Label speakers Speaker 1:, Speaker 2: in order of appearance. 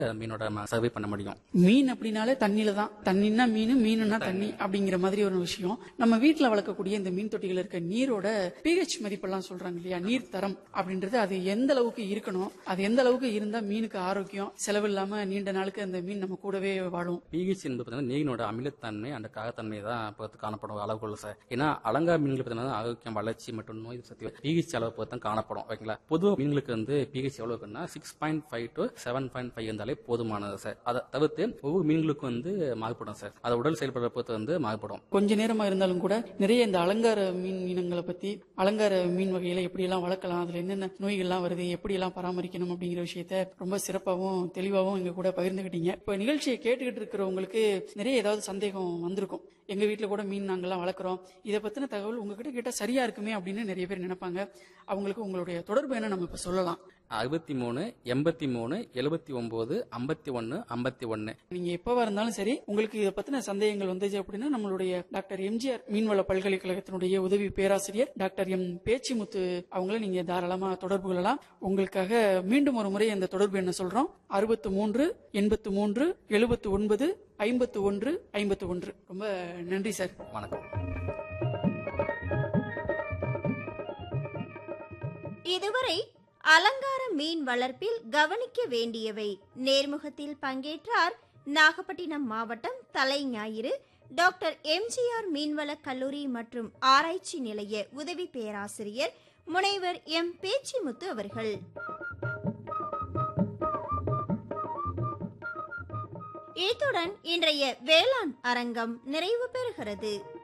Speaker 1: மீனோட சர்வே பண்ண முடியும்
Speaker 2: மீன் அப்படின்னாலே தண்ணியில தான் தண்ணின்னா மீன் மீனுன்னா தண்ணி அப்படிங்கிற மாதிரி ஒரு விஷயம் நம்ம வீட்ல வளர்க்கக்கூடிய இந்த மீன் தொட்டிகள் இருக்க நீரோட பிஹெச் மதிப்பெல்லாம் சொல்றாங்க இல்லையா நீர் தரம் அப்படின்றது அது எந்த அளவுக்கு இருக்கணும் அது எந்த அளவுக்கு இருந்தா மீனுக்கு ஆரோக்கியம் செலவில்லாம நீண்ட நாளுக்கு அந்த மீன் நம்ம கூடவே வாழும்
Speaker 1: பிஹெச் என்பது பார்த்தீங்கன்னா நீரினோட அமிலத்தன்மை அந்த காகத்தன்மை தான் பொறுத்து காணப்படும் அளவுகோல் சார் ஏன்னா அலங்கா மீன்கள் பார்த்தீங்கன்னா ஆரோக்கியம் வளர்ச்சி மற்றும் நோய் சக்தி பிஹெச் அளவு பொறுத்து தான் காணப்படும் ஓகேங்களா பொதுவாக மீன்களுக்கு வந்து பிஹெச் எவ்வளவு இருக்குன்னா six point five to seven point five இருந்தாலே போதுமானது சார் அதை தவிர்த்து ஒவ்வொரு மீன்களுக்கும் வந்து மாறுபடும் சார் அதை உடல் செயல்படுற பொறுத்து வந்து மாறுபடும்
Speaker 2: கொஞ்ச நேரமா இருந்தாலும் கூட நிறைய இந்த அலங்கார மீன் இனங்களை பத்தி அலங்கார மீன் வகையில எப்படி எல்லாம் வளர்க்கலாம் அதுல என்னென்ன நோய்கள்லாம் வருது எப்படி எல்லாம் பராமரிக்கணும் அப்படிங்கிற விஷயத்த ரொம்ப சிறப்பாகவும் தெளிவாகவும் எங்க கூட பகிர்ந்துகிட்டீங்க இப்ப நிகழ்ச்சியை கேட்டுக்கிட்டு இருக்கிறவங்களுக்கு நிறைய ஏதாவது சந்தேகம் வந்திருக்கும் எங்க வீட்ல கூட மீன் நாங்கெல்லாம் வளர்க்குறோம் இதை பத்தின தகவல் உங்ககிட்ட கேட்டா சரியா இருக்குமே அப்படின்னு நிறைய பேர் நினைப்பாங்க அவங்களுக்கு உங்களுடைய தொடர்பு என்ன நம்ம இப்ப சொல்லலாம்
Speaker 1: அறுபத்தி மூணு எண்பத்தி மூணு எழுபத்தி ஒன்பது ஐம்பத்தி ஒன்னு ஐம்பத்தி ஒன்னு
Speaker 2: நீங்க எப்பவா இருந்தாலும் சரி உங்களுக்கு இதை பத்தின சந்தேகங்கள் வந்துச்சு அப்படின்னா நம்மளுடைய டாக்டர் எம்ஜிஆர் மீன்வள பல்கலைக்கழகத்தினுடைய உதவி பேராசிரியர் டாக்டர் எம் பேச்சிமுத்து அவங்கள நீங்க தாராளமா தொடர்பு கொள்ளலாம் உங்களுக்காக மீண்டும் ஒரு முறை அந்த தொடர்பு என்ன சொல்றோம் அறுபத்து மூன்று எண்பத்து மூன்று எழுபத்து ஒன்பது ஐம்பத்து ஒன்று ஐம்பத்து ஒன்று ரொம்ப நன்றி சார்
Speaker 1: வணக்கம்
Speaker 3: இதுவரை அலங்கார மீன் வளர்ப்பில் கவனிக்க வேண்டியவை நேர்முகத்தில் பங்கேற்றார் நாகப்பட்டினம் மாவட்டம் தலைஞாயிறு டாக்டர் எம்ஜிஆர் மீன்வள கல்லூரி மற்றும் ஆராய்ச்சி நிலைய உதவி பேராசிரியர் முனைவர் எம் பேச்சிமுத்து அவர்கள் இத்துடன் இன்றைய வேளாண் அரங்கம் நிறைவு பெறுகிறது